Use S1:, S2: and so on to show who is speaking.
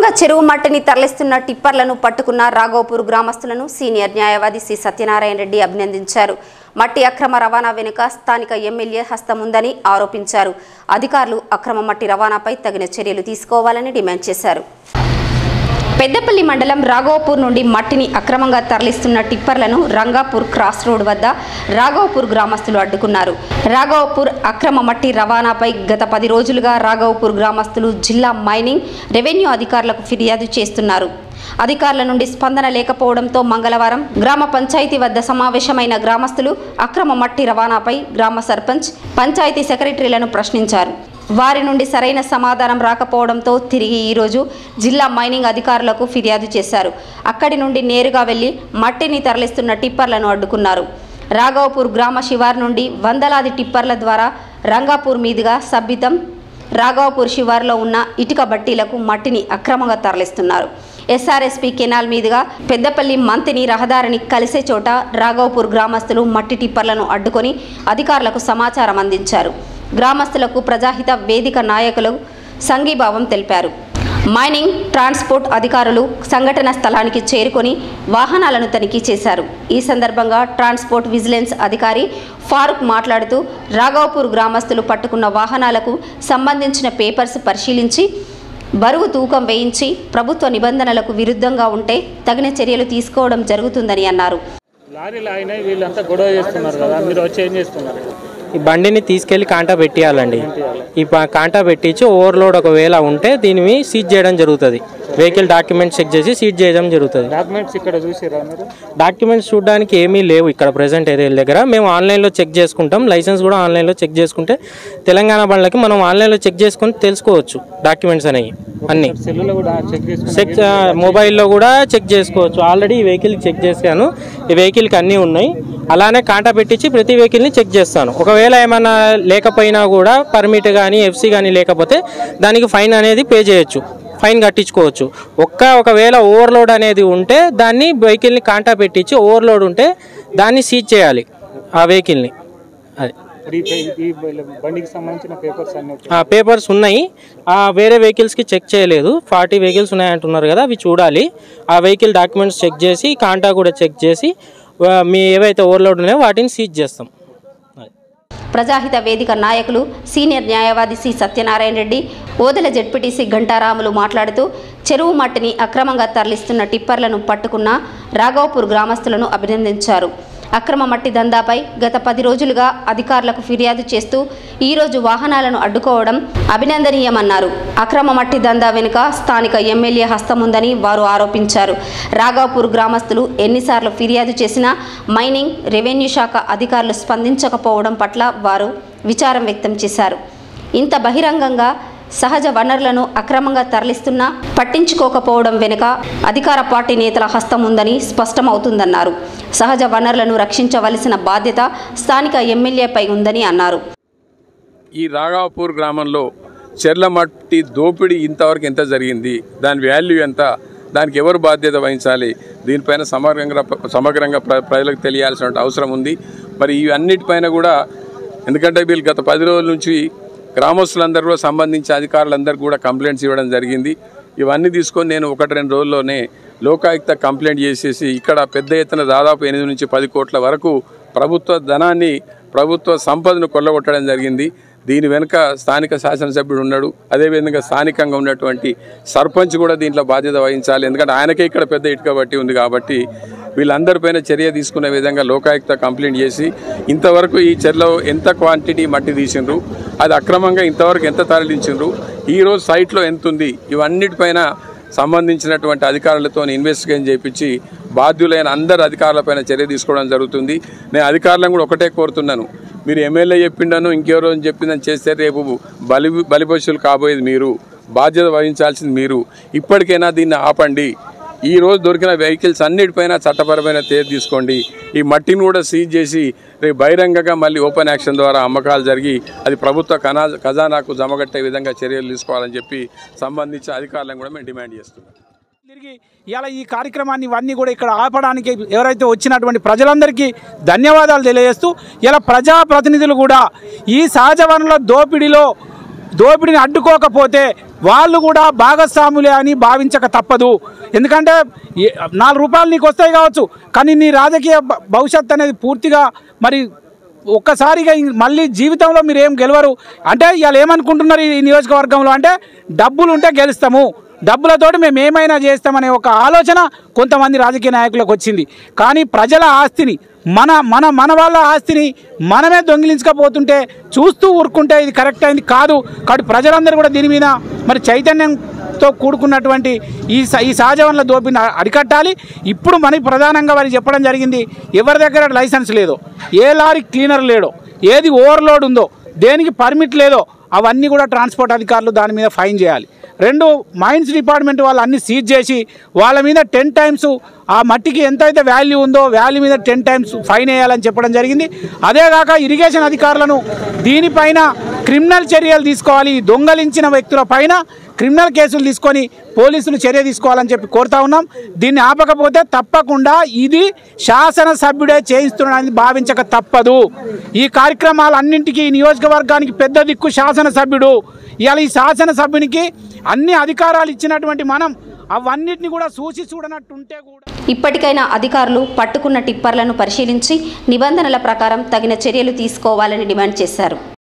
S1: అక్రమంగా చెరువు మట్టిని తరలిస్తున్న టిప్పర్లను పట్టుకున్న రాఘవపూర్ గ్రామస్తులను సీనియర్ న్యాయవాది సి సత్యనారాయణ రెడ్డి అభినందించారు మట్టి అక్రమ రవాణా వెనుక స్థానిక ఎమ్మెల్యే హస్తముందని ఆరోపించారు అధికారులు అక్రమ మట్టి రవాణాపై తగిన చర్యలు తీసుకోవాలని డిమాండ్ చేశారు పెద్దపల్లి మండలం రాఘవపూర్ నుండి మట్టిని అక్రమంగా తరలిస్తున్న టిప్పర్లను రంగాపూర్ క్రాస్ రోడ్ వద్ద రాఘవపూర్ గ్రామస్తులు అడ్డుకున్నారు రాఘవపూర్ అక్రమ మట్టి రవాణాపై గత పది రోజులుగా రాఘవపూర్ గ్రామస్తులు జిల్లా మైనింగ్ రెవెన్యూ అధికారులకు ఫిర్యాదు చేస్తున్నారు అధికారుల నుండి స్పందన లేకపోవడంతో మంగళవారం గ్రామ పంచాయతీ వద్ద సమావేశమైన గ్రామస్తులు అక్రమ మట్టి రవాణాపై గ్రామ సర్పంచ్ పంచాయతీ సెక్రటరీలను ప్రశ్నించారు వారి నుండి సరైన సమాధానం రాకపోవడంతో తిరిగి ఈరోజు జిల్లా మైనింగ్ అధికారులకు ఫిర్యాదు చేశారు అక్కడి నుండి నేరుగా వెళ్లి మట్టిని తరలిస్తున్న టిప్పర్లను అడ్డుకున్నారు రాఘవపూర్ గ్రామ శివారు నుండి వందలాది టిప్పర్ల ద్వారా రంగాపూర్ మీదుగా సబ్బితం రాఘవపూర్ శివారులో ఉన్న ఇటుక బట్టీలకు మట్టిని అక్రమంగా తరలిస్తున్నారు ఎస్ఆర్ఎస్పీ కెనాల్ మీదుగా పెద్దపల్లి మంతిని రహదారిని కలిసే చోట రాఘవపూర్ గ్రామస్తులు మట్టి టిప్పర్లను అడ్డుకొని అధికారులకు సమాచారం అందించారు గ్రామస్తులకు ప్రజాహిత వేదిక నాయకులు సంఘీభావం తెలిపారు మైనింగ్ ట్రాన్స్పోర్ట్ అధికారులు సంఘటన స్థలానికి చేరుకొని వాహనాలను తనిఖీ చేశారు ఈ సందర్భంగా ట్రాన్స్పోర్ట్ విజిలెన్స్ అధికారి ఫారూక్ మాట్లాడుతూ రాఘవపూర్ గ్రామస్తులు పట్టుకున్న వాహనాలకు సంబంధించిన పేపర్స్ పరిశీలించి బరువు తూకం వేయించి ప్రభుత్వ నిబంధనలకు విరుద్ధంగా ఉంటే తగిన చర్యలు తీసుకోవడం జరుగుతుందని అన్నారు
S2: లారీలు ఆగినాయి వీళ్ళంతా గొడవ చేస్తున్నారు కదా మీరు వచ్చి ఏం చేస్తున్నారు
S3: ఈ బండిని తీసుకెళ్లి కాంటా పెట్టియాలండి ఈ ప- కాంటా పెట్టించి ఓవర్లోడ్ ఒకవేళ ఉంటే దీనిని సీజ్ చేయడం జరుగుతుంది వెహికల్ డాక్యుమెంట్స్ చెక్ చేసి సీజ్ చేయడం జరుగుతుంది
S2: డాక్యుమెంట్స్ ఇక్కడ చూసిరా మీరు
S3: డాక్యుమెంట్స్ చూడడానికి ఏమీ లేవు ఇక్కడ ప్రజెంట్ ఏరియా దగ్గర మేము ఆన్లైన్లో చెక్ చేసుకుంటాం లైసెన్స్ కూడా ఆన్లైన్లో చెక్ చేసుకుంటే తెలంగాణ బండ్లకి మనం ఆన్లైన్లో చెక్ చేసుకొని తెలుసుకోవచ్చు డాక్యుమెంట్స్ అనేవి అన్నీ
S2: సెల్లులో కూడా చెక్ చేసుకుని
S3: చెక్ ఆ, మొబైల్లో కూడా చెక్ చేసుకోవచ్చు ఆల్రెడీ ఈ వెహికల్ చెక్ చేశాను ఈ వెహికల్కి అన్నీ ఉన్నాయి అలానే కాంటా పెట్టించి ప్రతి వెహికల్ని చెక్ చేస్తాను ఒకవేళ ఏమైనా లేకపోయినా కూడా పర్మిట్ కానీ ఎఫ్సీ కానీ లేకపోతే దానికి ఫైన్ అనేది పే చేయొచ్చు ఫైన్ కట్టించుకోవచ్చు ఒక్క ఒకవేళ ఓవర్లోడ్ అనేది ఉంటే దాన్ని వెహికల్ని కాంటా పెట్టించి ఓవర్లోడ్ ఉంటే దాన్ని సీజ్ చేయాలి ఆ వెహికల్ని అది
S2: ఈ ఈ బండికి సంబంధించిన పేపర్స్ అన్ని వచ్చాయి.
S3: ఆ పేపర్స్ ఉన్నాయి ఆ వేరే వెహికల్స్కి చెక్ చేయలేదు ఫార్టీ వెహికల్స్ ఉన్నాయంటున్నారు కదా అవి చూడాలి ఆ వెహికల్ డాక్యుమెంట్స్ చెక్ చేసి కాంటా కూడా చెక్ చేసి ఆ, మీ ఏవైతే ఓవర్లోడ్ ఉన్నాయో వాటిని సీజ్ చేస్తాం అది.
S1: ప్రజాహిత వేదిక నాయకులు సీనియర్ న్యాయవాది సి సత్యనారాయణ రెడ్డి ఓదెల జడ్పీటీసీ ఘంటారాములు మాట్లాడుతూ చెరువు మట్టిని అక్రమంగా తరలిస్తున్న టిప్పర్లను పట్టుకున్న రాఘవపూర్ గ్రామస్తులను అభినందించారు అక్రమ మట్టి దందాపై గత పది రోజులుగా అధికారులకు ఫిర్యాదు చేస్తూ ఈరోజు వాహనాలను అడ్డుకోవడం అభినందనీయమన్నారు అక్రమ మట్టి దందా వెనుక స్థానిక ఎమ్మెల్యే హస్తముందని వారు ఆరోపించారు రాఘవపూర్ గ్రామస్తులు ఎన్నిసార్లు ఫిర్యాదు చేసినా మైనింగ్ రెవెన్యూ శాఖ అధికారులు స్పందించకపోవడం పట్ల వారు విచారం వ్యక్తం చేశారు ఇంత బహిరంగంగా సహజ వనరులను అక్రమంగా తరలిస్తున్నా పట్టించుకోకపోవడం వెనుక అధికార పార్టీ నేతల హస్తం ఉందని స్పష్టమవుతుందన్నారు సహజ వనరులను రక్షించవలసిన బాధ్యత స్థానిక ఎమ్మెల్యేపై ఉందని అన్నారు
S4: ఈ రాఘవపూర్ గ్రామంలో చెర్ల మట్టి దోపిడీ ఇంతవరకు ఎంత జరిగింది దాని వాల్యూ ఎంత దానికి ఎవరు బాధ్యత వహించాలి దీనిపైన సమగ్రంగా సమగ్రంగా ప్ర ప్రజలకు తెలియాల్సిన అవసరం ఉంది మరి ఇవి అన్నిటిపైన కూడా ఎందుకంటే వీళ్ళు గత పది రోజుల నుంచి గ్రామస్తులందరూ కూడా సంబంధించి అధికారులందరూ కూడా కంప్లైంట్స్ ఇవ్వడం జరిగింది ఇవన్నీ తీసుకొని నేను ఒకటి రెండు రోజుల్లోనే లోకాయుక్త కంప్లైంట్ చేసేసి ఇక్కడ పెద్ద ఎత్తున దాదాపు ఎనిమిది నుంచి పది కోట్ల వరకు ప్రభుత్వ ధనాన్ని ప్రభుత్వ సంపదను కొల్లగొట్టడం జరిగింది దీని వెనుక స్థానిక శాసనసభ్యుడు ఉన్నాడు అదేవిధంగా స్థానికంగా ఉన్నటువంటి సర్పంచ్ కూడా దీంట్లో బాధ్యత వహించాలి ఎందుకంటే ఆయనకే ఇక్కడ పెద్ద ఇటుక బట్టి ఉంది కాబట్టి వీళ్ళందరిపైన చర్య తీసుకునే విధంగా లోకాయుక్త కంప్లైంట్ చేసి ఇంతవరకు ఈ చెర్లో ఎంత క్వాంటిటీ మట్టి తీసిండ్రు అది అక్రమంగా ఇంతవరకు ఎంత తరలించిండ్రు ఈ రోజు సైట్లో ఎంత ఉంది ఇవన్నిటిపైన సంబంధించినటువంటి అధికారులతో ఇన్వెస్టిగేషన్ చేయించి బాధ్యులైన అందరు అధికారులపైన చర్య తీసుకోవడం జరుగుతుంది నేను అధికారులను కూడా ఒకటే కోరుతున్నాను మీరు ఎమ్మెల్యే చెప్పిండను ఇంకెవరో చెప్పిందని చేస్తే రేపు బలి బలిపశువులు కాబోయేది మీరు బాధ్యత వహించాల్సింది మీరు ఇప్పటికైనా దీన్ని ఆపండి ఈ రోజు దొరికిన వెహికల్స్ అన్నిటిపైన చట్టపరమైన తేదీ తీసుకోండి ఈ మట్టిని కూడా సీజ్ చేసి రేపు బహిరంగంగా మళ్ళీ ఓపెన్ యాక్షన్ ద్వారా అమ్మకాలు జరిగి అది ప్రభుత్వ కనా ఖజానాకు జమగట్టే విధంగా చర్యలు తీసుకోవాలని చెప్పి సంబంధించిన అధికారులను కూడా మేము డిమాండ్ చేస్తున్నాం
S5: తిరిగి ఇలా ఈ కార్యక్రమాన్ని ఇవన్నీ కూడా ఇక్కడ ఆపడానికి ఎవరైతే వచ్చినటువంటి ప్రజలందరికీ ధన్యవాదాలు తెలియజేస్తూ ఇలా ప్రజాప్రతినిధులు కూడా ఈ సహజ వనరుల దోపిడీలో దోపిడీని అడ్డుకోకపోతే వాళ్ళు కూడా భాగస్వాములే అని భావించక తప్పదు ఎందుకంటే ఏ- నాలుగు రూపాయలు నీకు వస్తాయి కావచ్చు కానీ నీ రాజకీయ భ- భవిష్యత్ అనేది పూర్తిగా మరి ఒక్కసారిగా ఇం- మళ్ళీ జీవితంలో మీరు ఏం గెలవరు అంటే ఇవాళ ఏమనుకుంటున్నారు ఈ నియోజకవర్గంలో అంటే డబ్బులు ఉంటే గెలుస్తాము డబ్బులతోటి మేము ఏమైనా చేస్తామనే ఒక ఆలోచన కొంతమంది రాజకీయ నాయకులకు వచ్చింది కానీ ప్రజల ఆస్తిని మన మన మన వాళ్ళ ఆస్తిని మనమే దొంగిలించకపోతుంటే చూస్తూ ఊరుకుంటే ఇది కరెక్ట్ అయింది కాదు కాబట్టి ప్రజలందరూ కూడా దీని మీద మరి చైతన్యంతో కూడుకున్నటువంటి ఈ స- ఈ సహజ వనరుల దోపిడిని అ- అరికట్టాలి ఇప్పుడు మనకి ప్రధానంగా వారికి చెప్పడం జరిగింది ఎవరి దగ్గర లైసెన్స్ లేదో ఏ లారీ క్లీనర్ లేడో ఏది ఓవర్లోడ్ ఉందో దేనికి పర్మిట్ లేదో అవన్నీ కూడా ట్రాన్స్పోర్ట్ అధికారులు దాని మీద ఫైన్ చేయాలి రెండు మైన్స్ డిపార్ట్మెంట్ వాళ్ళు అన్ని సీజ్ చేసి వాళ్ళ మీద టెన్ టైమ్స్ ఆ మట్టికి ఎంతైతే వాల్యూ ఉందో వాల్యూ మీద టెన్ టైమ్స్ ఫైన్ వేయాలని చెప్పడం జరిగింది అదేగాక ఇరిగేషన్ అధికారులను దీనిపైన క్రిమినల్ చర్యలు తీసుకోవాలి ఈ దొంగలించిన వ్యక్తుల పైన క్రిమినల్ కేసులు తీసుకొని పోలీసులు చర్య తీసుకోవాలని చెప్పి కోరుతా ఉన్నాం దీన్ని ఆపకపోతే తప్పకుండా ఇది శాసనసభ్యుడే చేయిస్తున్నాడని భావించక తప్పదు ఈ కార్యక్రమాలన్నింటికీ ఈ నియోజకవర్గానికి పెద్ద దిక్కు శాసనసభ్యుడు ఇవాళ ఈ శాసనసభ్యునికి అన్ని అధికారాలు ఇచ్చినటువంటి మనం అవన్నిటిని కూడా చూసి చూడనట్టుంటే కూడా
S1: ఇప్పటికైనా అధికారులు పట్టుకున్న టిప్పర్లను పరిశీలించి నిబంధనల ప్రకారం తగిన చర్యలు తీసుకోవాలని డిమాండ్ చేశారు